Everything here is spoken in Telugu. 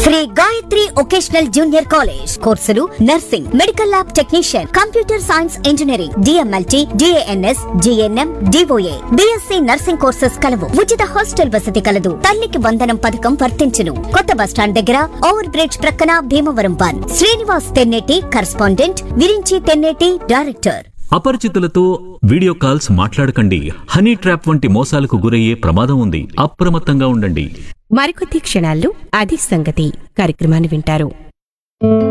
Shri Gayatri vocational junior college కోర్సులు nursing medical lab technician computer science engineering DMLT DNS GNM DOA BSc nursing courses కలవు ఉచిత హాస్టల్ వసతి కలదు తల్లికి వందనం పథకం వర్తించును కొత్త బస్టాండ్ దగ్గర ఓవర్ బ్రిడ్జ్ ప్రక్కన Bhimavaram one Srinivas Tenneti correspondent Virinchi Tenneti director అపరిచితులతో వీడియో కాల్స్ మాట్లాడకండి హనీ ట్రాప్ వంటి మోసాలకు గురయ్యే ప్రమాదం ఉంది అప్రమత్తంగా ఉండండి మరికొద్ది క్షణాల్లో అది సంగతి కార్యక్రమాన్ని వింటారు